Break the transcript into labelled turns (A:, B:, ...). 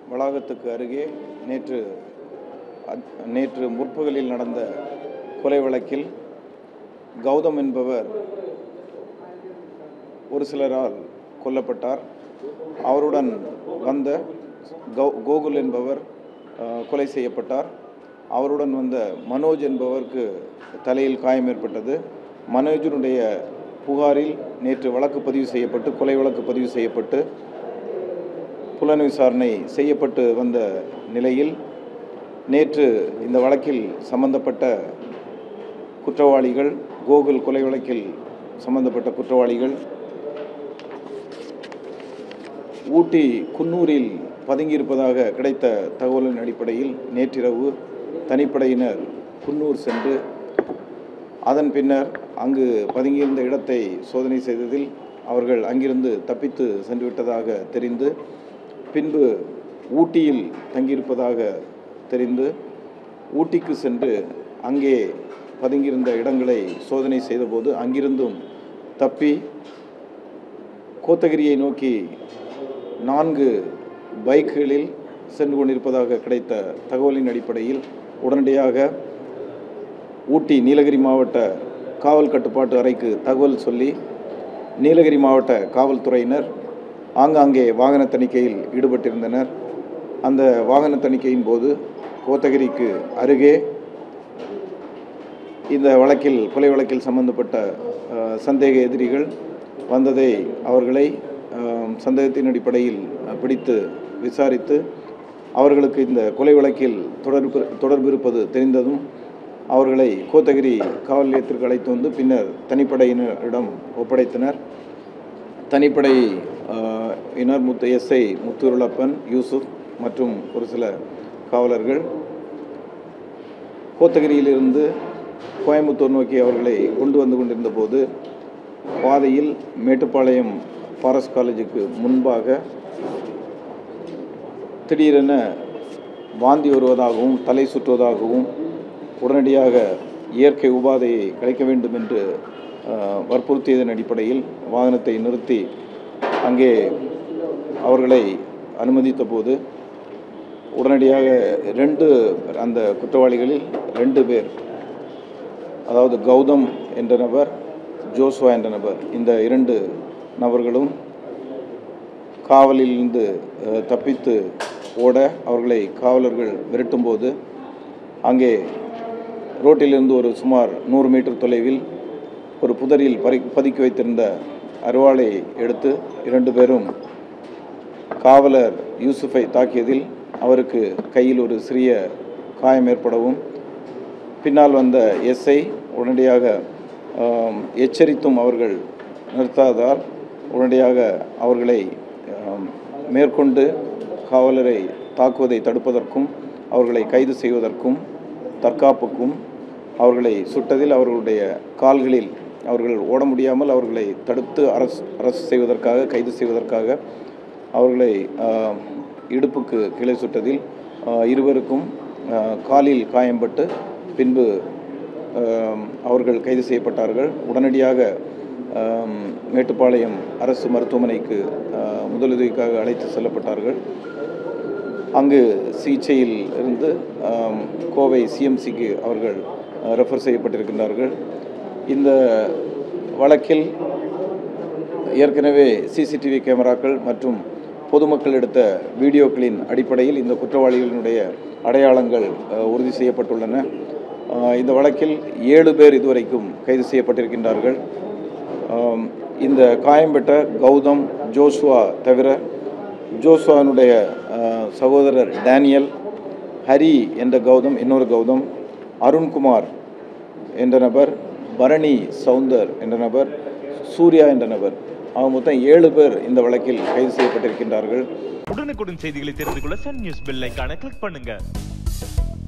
A: வளாகத்துக்கு அருகே நேற்று அத்- நேற்று முற்பகலில் நடந்த கொலை வழக்கில் கௌதம் என்பவர் ஒரு சிலரால் கொல்லப்பட்டார் அவருடன் வந்த கௌ கோகுல் என்பவர் அஹ், கொலை செய்யப்பட்டார் அவருடன் வந்த மனோஜ் என்பவருக்கு தலையில் காயம் ஏற்பட்டது மனோஜினுடைய புகாரில் நேற்று வழக்கு பதிவு செய்யப்பட்டு கொலை வழக்கு பதிவு செய்யப்பட்டு புலன் விசாரணை செய்யப்பட்டு வந்த நிலையில் நேற்று இந்த வழக்கில் சம்பந்தப்பட்ட குற்றவாளிகள் கோகுல் கொலை வழக்கில் சம்பந்தப்பட்ட குற்றவாளிகள் ஊட்டி குன்னூரில் பதுங்கியிருப்பதாக கிடைத்த தகவலின் அடிப்படையில் நேற்றிரவு தனிப்படையினர் குன்னூர் சென்று அதன் பின்னர் அங்கு பதுங்கியிருந்த இடத்தை சோதனை செய்ததில் அவர்கள் அங்கிருந்து தப்பித்து சென்று விட்டதாக தெரிந்து பின்பு ஊட்டியில் தங்கியிருப்பதாக தெரிந்து ஊட்டிக்கு சென்று அங்கே பதுங்கியிருந்த இடங்களை சோதனை செய்தபோது அங்கிருந்தும் தப்பி கோத்தகிரியை நோக்கி நான்கு பைக்குகளில் சென்று கொண்டிருப்பதாக கிடைத்த தகவலின் அடிப்படையில் உடனடியாக ஊட்டி நீலகிரி மாவட்ட காவல் கட்டுப்பாட்டு அறைக்கு தகவல் சொல்லி நீலகிரி மாவட்ட காவல்துறையினர் ஆங்காங்கே வாகன தணிக்கையில் ஈடுபட்டிருந்தனர் அந்த வாகன தணிக்கையின் போது கோத்தகிரிக்கு அருகே இந்த வழக்கில் கொலை வழக்கில் சம்பந்தப்பட்ட அஹ், சந்தேக எதிரிகள் வந்ததை அவர்களை அஹ், சந்தேகத்தின் அடிப்படையில் அஹ், பிடித்து விசாரித்து அவர்களுக்கு இந்த கொலை வழக்கில் தொடர்பு தொடர்பு இருப்பது தெரிந்ததும் அவர்களை கோத்தகிரி காவல் நிலையத்திற்கு அழைத்து வந்து பின்னர் தனிப்படையினரிடம் ஒப்படைத்தனர் தனிப்படை அஹ், இனர் முத்து எஸ்ஐ முத்துருளப்பன் யூசுப் மற்றும் ஒரு சில காவலர்கள் கோத்தகிரியிலிருந்து கோயம்புத்தூர் நோக்கி அவர்களை கொண்டு வந்து கொண்டிருந்த போது பாதையில் மேட்டுப்பாளையம் ஃபாரஸ்ட் காலேஜுக்கு முன்பாக திடீரென வாந்தி வருவதாகவும் தலை சுற்றுவதாகவும் உடனடியாக இயற்கை உபாதையை கலைக்க வேண்டும் என்று அஹ், வற்புறுத்தியதன் அடிப்படையில் வாகனத்தை நிறுத்தி அங்கே அவர்களை அனுமதித்த போது உடனடியாக ரெண்டு அந்த குற்றவாளிகளில் ரெண்டு பேர் அதாவது கௌதம் என்ற நபர் ஜோஸ்வா என்ற நபர் இந்த இரண்டு நபர்களும் காவலிலிருந்து அஹ், தப்பித்து ஓட அவர்களை காவலர்கள் விரட்டும்போது அங்கே ரோட்டிலிருந்து ஒரு சுமார் நூறு மீட்டர் தொலைவில் ஒரு புதரில் பறி பதுக்கி வைத்திருந்த அருவாளை எடுத்து இரண்டு பேரும் காவலர் யூசுஃபை தாக்கியதில் அவருக்கு கையில் ஒரு சிறிய காயம் ஏற்படவும் பின்னால் வந்த எஸ்ஐ உடனடியாக ஆம், எச்சரித்தும் அவர்கள் நிறுத்தாததால் உடனடியாக அவர்களை ஆம், மேற்கொண்டு காவலரை தாக்குவதை தடுப்பதற்கும் அவர்களை கைது செய்வதற்கும் தற்காப்புக்கும் அவர்களை சுட்டதில் அவர்களுடைய கால்களில் அவர்கள் ஓட முடியாமல் அவர்களை தடுத்து அரசு அரசு செய்வதற்காக கைது செய்வதற்காக அவர்களை ஆஹ், இடுப்புக்கு கிளை சுட்டதில் ஆஹ், இருவருக்கும் ஆஹ், காலில் காயம்பட்டு பின்பு ஆம், அவர்கள் கைது செய்யப்பட்டார்கள் உடனடியாக ஆம், மேட்டுப்பாளையம் அரசு மருத்துவமனைக்கு ஆஹ், முதலுதவிக்காக அழைத்து செல்லப்பட்டார்கள் அங்கு சிகிச்சையில் இருந்து ஆம், கோவை சிஎம்சிக்கு அவர்கள் அஹ், ரெஃபர் செய்யப்பட்டிருக்கின்றார்கள் இந்த வழக்கில் ஏற்கனவே சிசிடிவி கேமராக்கள் மற்றும் பொதுமக்கள் எடுத்த வீடியோக்களின் அடிப்படையில் இந்த குற்றவாளிகளினுடைய அடையாளங்கள் அஹ், உறுதி செய்யப்பட்டுள்ளன அஹ், இந்த வழக்கில் ஏழு பேர் இதுவரைக்கும் கைது செய்யப்பட்டிருக்கின்றார்கள் ஆம், இந்த காயம் பெற்ற கௌதம் ஜோஷுவா தவிர ஜோஷுவானுடைய அஹ், சகோதரர் டேனியல் ஹரி என்ற கௌதம் இன்னொரு கௌதம் அருண்குமார் என்ற நபர் பரணி சவுந்தர் என்ற நபர் சூர்யா என்ற நபர் ஆக மொத்தம் ஏழு பேர் இந்த வழக்கில் கைது செய்யப்பட்டிருக்கின்றார்கள்
B: உடனுக்குடன் செய்திகளை தெரிந்து கொள்ள சன் நியூஸ் பெல் ஐகானை கிளிக் பண்ணுங்க